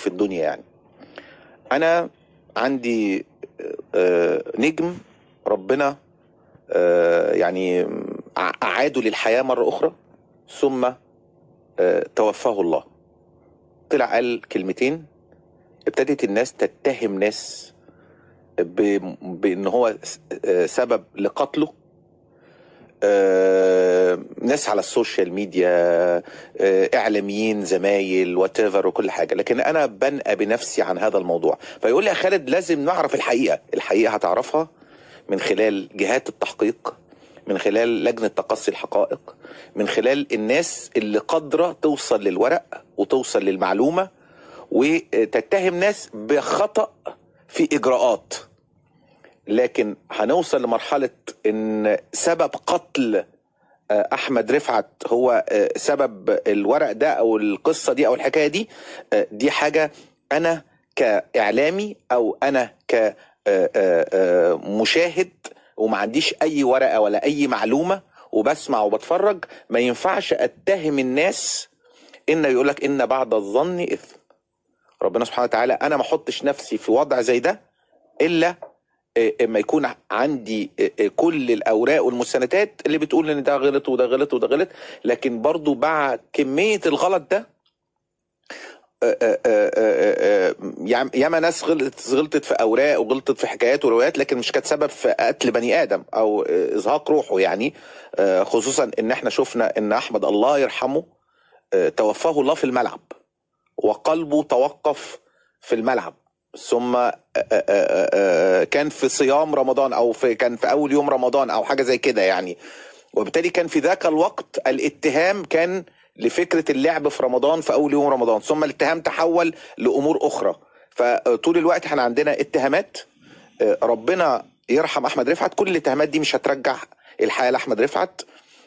في الدنيا يعني انا عندي آه، نجم ربنا آه، يعني ع- اعاده للحياه مره اخرى ثم آه، توفاه الله طلع قال كلمتين ابتدت الناس تتهم ناس ب- بان هو س- آه، سبب لقتله آه، ناس على السوشيال ميديا آه، اعلاميين زمايل واتيفر وكل حاجه لكن انا بنأى بنفسي عن هذا الموضوع فيقول لي يا خالد لازم نعرف الحقيقه الحقيقه هتعرفها من خلال جهات التحقيق من خلال لجنه تقصي الحقائق من خلال الناس اللي قادره توصل للورق وتوصل للمعلومه وتتهم ناس بخطأ في اجراءات لكن هنوصل لمرحله ان سبب قتل آه، احمد رفعت هو آه، سبب الورق ده او القصه دي او الحكايه دي آه، دي حاجه انا كاعلامي او انا ك آه، آه، آه، مشاهد وما عنديش اي ورقه ولا اي معلومه وبسمع وبتفرج ما ينفعش اتهم الناس ان يقول لك ان بعد الظن اثم ربنا سبحانه وتعالى انا ما احطش نفسي في وضع زي ده الا اما يكون عندي كل الاوراق والمستندات اللي بتقول ان ده غلط وده غلط وده غلط لكن برضو مع كميه الغلط ده ياما ياما ناس غلطت غلطت في اوراق وغلطت في حكايات وروايات لكن مش كانت سبب في قتل بني ادم او ازهاق روحه يعني خصوصا ان احنا شفنا ان احمد الله يرحمه توفاه الله في الملعب وقلبه توقف في الملعب ثم كان في صيام رمضان او في كان في اول يوم رمضان او حاجه زي كده يعني وبالتالي كان في ذاك الوقت الاتهام كان لفكره اللعب في رمضان في اول يوم رمضان ثم الاتهام تحول لامور اخرى فطول الوقت احنا عندنا اتهامات ربنا يرحم احمد رفعت كل الاتهامات دي مش هترجع الحياه لاحمد رفعت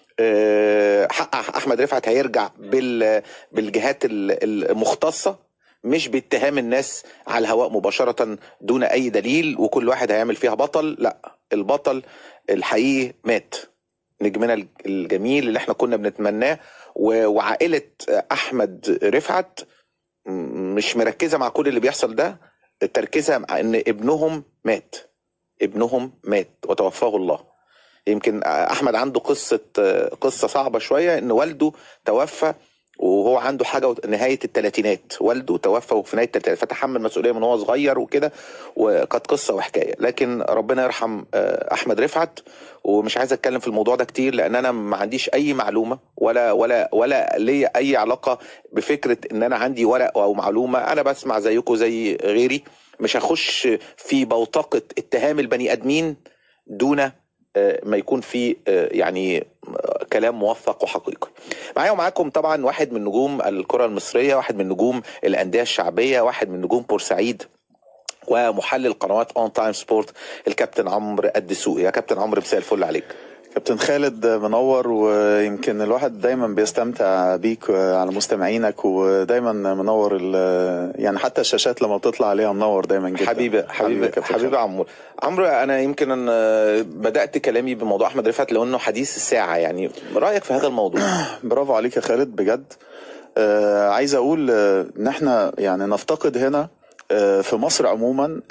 حق احمد رفعت هيرجع بالجهات المختصه مش باتهام الناس على الهواء مباشرة دون أي دليل وكل واحد هيعمل فيها بطل لا البطل الحقيقي مات نجمنا الجميل اللي احنا كنا بنتمناه وعائلة أحمد رفعت مش مركزة مع كل اللي بيحصل ده تركيزها مع ان ابنهم مات ابنهم مات وتوفاه الله يمكن احمد عنده قصه قصه صعبه شويه ان والده توفى وهو عنده حاجه نهايه الثلاثينات والده توفى في نهايه الثلاثينات فتحمل مسؤوليه من هو صغير وكده وكانت قصه وحكايه لكن ربنا يرحم احمد رفعت ومش عايز اتكلم في الموضوع ده كتير لان انا ما عنديش اي معلومه ولا ولا ولا ليا اي علاقه بفكره ان انا عندي ورق او معلومه انا بسمع زيكم زي غيري مش هخش في بوتقه اتهام البني ادمين دون ما يكون في يعني كلام موثق وحقيقي معايا ومعاكم طبعا واحد من نجوم الكره المصريه واحد من نجوم الانديه الشعبيه واحد من نجوم بورسعيد ومحلل قنوات اون تايم سبورت الكابتن عمرو الدسوقي يا كابتن عمرو مساء الفل عليك كابتن خالد منور ويمكن الواحد دايما بيستمتع بيك على مستمعينك ودايما منور يعني حتى الشاشات لما بتطلع عليها منور دايما جدا حبيبي حبيبي حبيبي عمرو عمرو انا يمكن أن بدات كلامي بموضوع احمد رفعت لانه حديث الساعه يعني رايك في هذا الموضوع برافو عليك يا خالد بجد آه عايز اقول ان احنا يعني نفتقد هنا آه في مصر عموما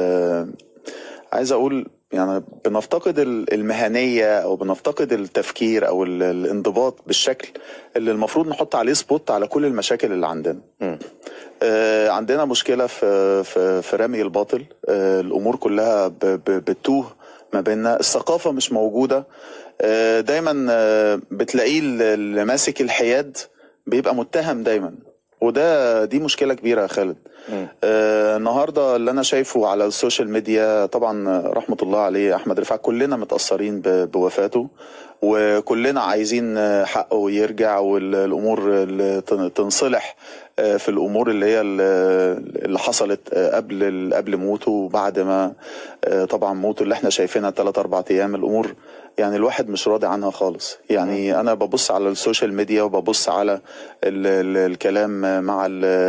عايز اقول يعني بنفتقد المهنية أو بنفتقد التفكير أو الانضباط بالشكل اللي المفروض نحط عليه سبوت على كل المشاكل اللي عندنا م. آه عندنا مشكلة في, في, في رمي الباطل آه الأمور كلها بتوه ما بيننا الثقافة مش موجودة آه دايما آه بتلاقيه اللي ماسك الحياد بيبقى متهم دايما وده دي مشكله كبيره يا خالد آه النهارده اللي انا شايفه على السوشيال ميديا طبعا رحمه الله عليه احمد رفعت كلنا متاثرين بوفاته وكلنا عايزين حقه يرجع والامور تنصلح في الامور اللي هي اللي حصلت قبل قبل موته وبعد ما طبعا موته اللي احنا شايفينها ثلاث اربع ايام الامور يعني الواحد مش راضي عنها خالص يعني انا ببص على السوشيال ميديا وببص على ال ال الكلام مع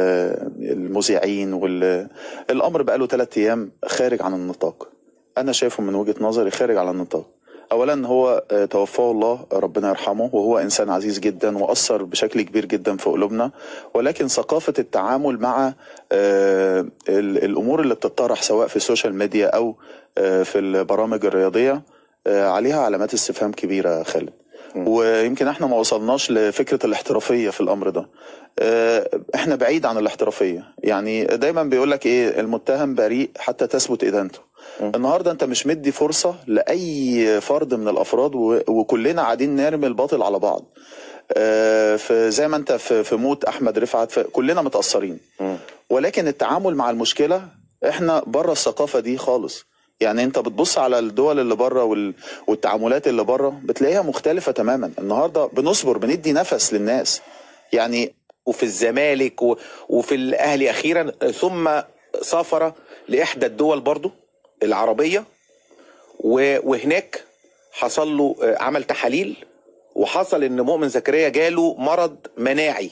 المذيعين والامر بقاله ثلاث ايام خارج عن النطاق انا شايفه من وجهه نظري خارج عن النطاق اولا هو آه، توفاه الله ربنا يرحمه وهو انسان عزيز جدا واثر بشكل كبير جدا في قلوبنا ولكن ثقافه التعامل مع آه، ال- الامور اللي بتطرح سواء في السوشيال ميديا او آه، في البرامج الرياضيه آه، عليها علامات استفهام كبيره يا خالد ويمكن احنا ما وصلناش لفكره الاحترافيه في الامر ده آه، احنا بعيد عن الاحترافيه يعني دايما بيقول لك ايه المتهم بريء حتى تثبت ادانته النهارده انت مش مدي فرصه لاي فرد من الافراد و- وكلنا قاعدين نرمي الباطل على بعض آه، في زي ما انت في في موت احمد رفعت ف- كلنا متاثرين ولكن التعامل مع المشكله احنا بره الثقافه دي خالص يعني انت بتبص على الدول اللي بره وال... والتعاملات اللي بره بتلاقيها مختلفه تماما النهارده بنصبر بندي نفس للناس يعني وفي الزمالك و... وفي الاهلي اخيرا ثم سافر لاحدى الدول برضو العربيه و... وهناك حصل له آه، عمل تحاليل وحصل ان مؤمن زكريا جاله مرض مناعي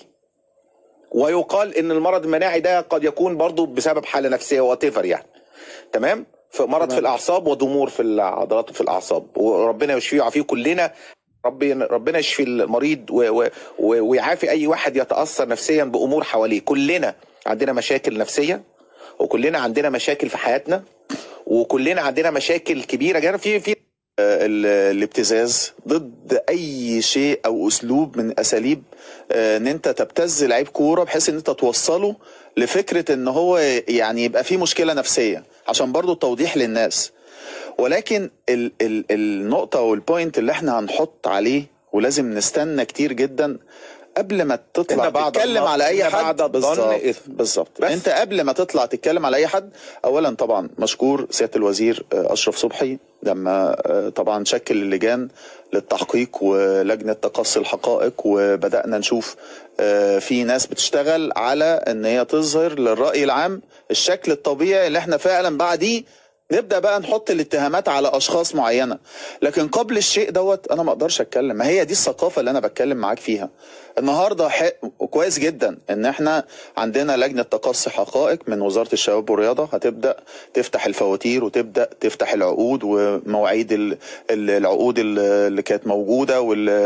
ويقال ان المرض المناعي ده قد يكون برضو بسبب حاله نفسيه واتيفر يعني تمام فمرض في الاعصاب وضمور في العضلات وفي الاعصاب وربنا يشفيه ويعافيه كلنا ربنا ربنا يشفي المريض و و و ويعافي اي واحد يتاثر نفسيا بامور حواليه كلنا عندنا مشاكل نفسيه وكلنا عندنا مشاكل في حياتنا وكلنا عندنا مشاكل كبيره جدا في في ال- الابتزاز ضد اي شيء او اسلوب من اساليب آه، ان انت تبتز لعيب كوره بحيث ان انت توصله لفكره ان هو يعني يبقى فيه مشكله نفسيه عشان برضو التوضيح للناس ولكن ال ال النقطه والبوينت اللي احنا هنحط عليه ولازم نستنى كتير جدا قبل ما تطلع إن بعد تتكلم الظن- على اي إن حد بعد الظن بالظبط إثم. بالظبط بس. انت قبل ما تطلع تتكلم على اي حد اولا طبعا مشكور سياده الوزير آه، اشرف صبحي لما آه، طبعا شكل اللجان للتحقيق ولجنه تقصي الحقائق وبدانا نشوف آه، في ناس بتشتغل على ان هي تظهر للراي العام الشكل الطبيعي اللي احنا فعلا بعديه نبدا بقى نحط الاتهامات على اشخاص معينه لكن قبل الشيء دوت انا ما اقدرش اتكلم ما هي دي الثقافه اللي انا بتكلم معاك فيها النهارده حق كويس جدا ان احنا عندنا لجنه تقصي حقائق من وزاره الشباب والرياضه هتبدا تفتح الفواتير وتبدا تفتح العقود ومواعيد ال- ال- العقود ال- اللي كانت موجوده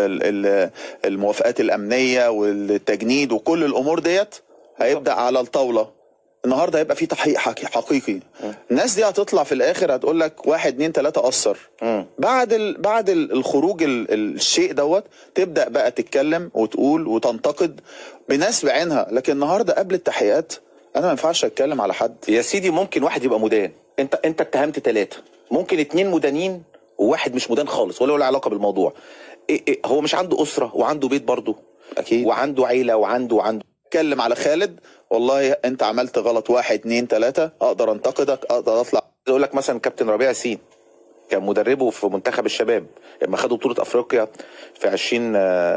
والموافقات الامنيه والتجنيد وكل الامور ديت هيبدا على الطاوله النهارده هيبقى في تحقيق حقي- حقيقي الناس دي هتطلع في الاخر هتقول لك واحد اتنين تلاته اثر مم. بعد ال... بعد ال- الخروج ال... الشيء دوت تبدا بقى تتكلم وتقول وتنتقد بناس بعينها لكن النهارده قبل التحقيقات انا ما ينفعش اتكلم على حد يا سيدي ممكن واحد يبقى مدان انت انت اتهمت ثلاثه ممكن اتنين مدانين وواحد مش مدان خالص ولا له علاقه بالموضوع إيه إيه هو مش عنده اسره وعنده بيت برضه اكيد وعنده عيله وعنده وعنده اتكلم على خالد والله انت عملت غلط واحد اتنين تلاته اقدر انتقدك اقدر اطلع عايز اقول لك مثلا كابتن ربيع ياسين كان مدربه في منتخب الشباب لما خدوا بطوله افريقيا في 20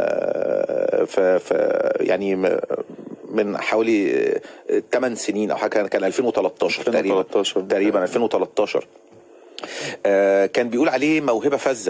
آه، في في يعني م- من حوالي 8 سنين او حاجه كان- كان 2013 تقريبا 2013. تقريبا 2013 آه، كان بيقول عليه موهبه فذه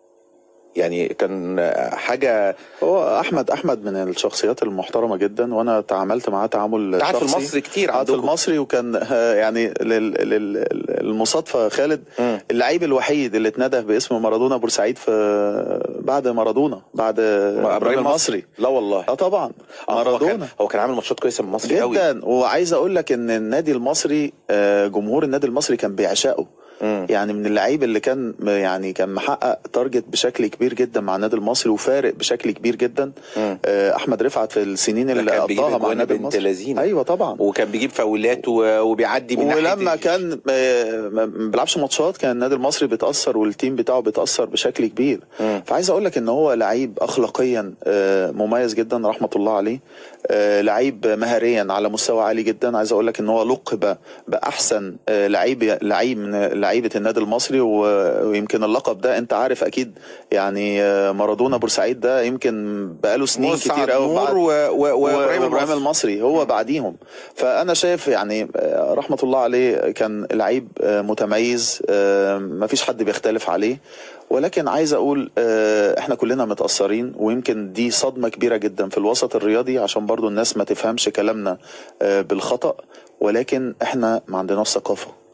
يعني كان آه، حاجه هو احمد احمد من الشخصيات المحترمه جدا وانا تعاملت معاه تعامل قعد في شخصي المصري كتير قعد في عندكم. المصري وكان آه، يعني لل- لل- المصادفه خالد مم. اللعيب الوحيد اللي اتنده باسم مارادونا بورسعيد في بعد مارادونا بعد ابراهيم المصري لا والله اه طبعا آه، هو كان مارادونا هو كان عامل ماتشات كويسه من مصر قوي جدا وعايز اقول لك ان النادي المصري آه، جمهور النادي المصري كان بيعشقه مم. يعني من اللعيب اللي كان يعني كان محقق تارجت بشكل كبير جدا مع النادي المصري وفارق بشكل كبير جدا مم. آه، احمد رفعت في السنين اللي كان بيجيب قضاها مع أجوان النادي بنت المصري لذينة. ايوه طبعا وكان بيجيب فاولات و- وبيعدي من ولما ناحية كان آه، ما ما بيلعبش ماتشات كان النادي المصري بيتاثر والتيم بتاعه بيتاثر بشكل كبير مم. فعايز اقول لك ان هو لعيب اخلاقيا آه، مميز جدا رحمه الله عليه آه، لعيب مهاريا على مستوى عالي جدا عايز اقول لك ان هو لقب باحسن آه، لعيب لعيب من لعيبه النادي المصري و- ويمكن اللقب ده انت عارف اكيد يعني آه، مارادونا بورسعيد ده يمكن بقاله سنين مسعد كتير قوي نور و- و- وابراهيم وابراهيم المصري. المصري هو بعديهم فانا شايف يعني آه، رحمه الله عليه كان لعيب آه، متميز ما فيش حد بيختلف عليه ولكن عايز اقول آه، احنا كلنا متاثرين ويمكن دي صدمه كبيره جدا في الوسط الرياضي عشان برضو الناس ما تفهمش كلامنا آه، بالخطا ولكن احنا ما عندناش ثقافه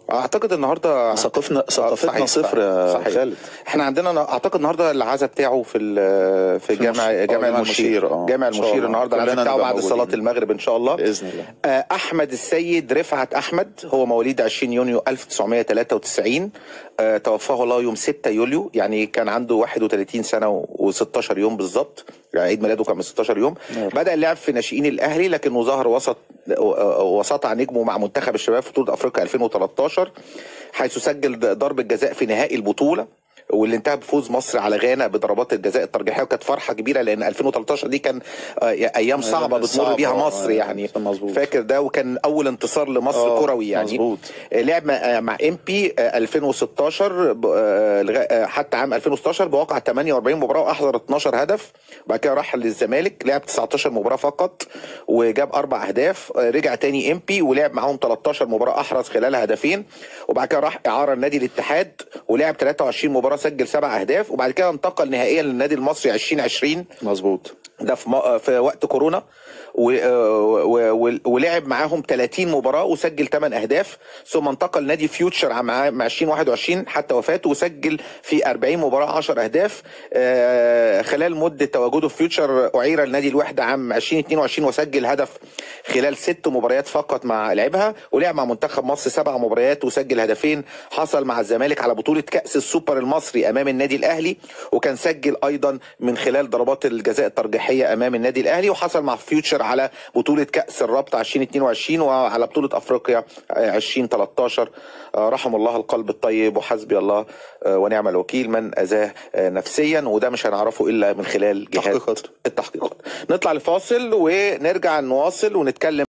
اعتقد النهارده ثقافنا ثقافتنا صحيح، صفر يا صحيح. خالد احنا عندنا اعتقد النهارده العزاء بتاعه في ال- في جامع المش- آه، جامع جامع المشير المشير، آه. جامع إن شاء المشير الله. النهارده العزاء كلنا بتاعه نبقى بعد موجودين. صلاه المغرب ان شاء الله باذن الله آه، احمد السيد رفعت احمد هو مواليد 20 يونيو 1993 آه، توفاه الله يوم 6 يوليو يعني كان عنده 31 سنه و16 يوم بالظبط يعني عيد ميلاده كان من 16 يوم نعم. بدا اللعب في ناشئين الاهلي لكنه ظهر وسط وسطع نجمه مع منتخب الشباب في بطوله افريقيا 2013 حيث سجل ضربه جزاء في نهائي البطوله واللي انتهى بفوز مصر على غانا بضربات الجزاء الترجيحيه وكانت فرحه كبيره لان 2013 دي كان آه، ايام صعبه بتمر صعبة، بيها آه، مصر يعني مظبوط. فاكر ده وكان اول انتصار لمصر آه، كروي يعني مظبوط. آه، لعب مع- مع ام بي 2016 ب- آه، لغا- آه، حتى عام 2016 بواقع 48 مباراه واحضر 12 هدف بعد كده راح للزمالك لعب 19 مباراه فقط وجاب اربع اهداف آه، رجع تاني ام بي ولعب معاهم 13 مباراه احرز خلالها هدفين وبعد كده راح اعاره لنادي الاتحاد ولعب 23 مباراه سجل سبع اهداف وبعد كده انتقل نهائيا للنادي المصري 2020 مظبوط ده في, م... في وقت كورونا و... و... و... ولعب معاهم 30 مباراه وسجل 8 اهداف ثم انتقل نادي فيوتشر مع مع 2021 حتى وفاته وسجل في 40 مباراه 10 اهداف آه، خلال مده تواجده في فيوتشر اعير لنادي الوحده عام 2022 وسجل هدف خلال ست مباريات فقط مع لعبها ولعب مع منتخب مصر سبع مباريات وسجل هدفين حصل مع الزمالك على بطوله كاس السوبر المصري امام النادي الاهلي وكان سجل ايضا من خلال ضربات الجزاء الترجيحيه امام النادي الاهلي وحصل مع فيوتشر على بطوله كاس الرابطه 2022 وعلى بطوله افريقيا آه، 2013 آه، رحم الله القلب الطيب وحسبي الله آه، ونعم الوكيل من اذاه آه، نفسيا وده مش هنعرفه الا من خلال جهات تحقيقات. التحقيقات نطلع لفاصل ونرجع نواصل ونتكلم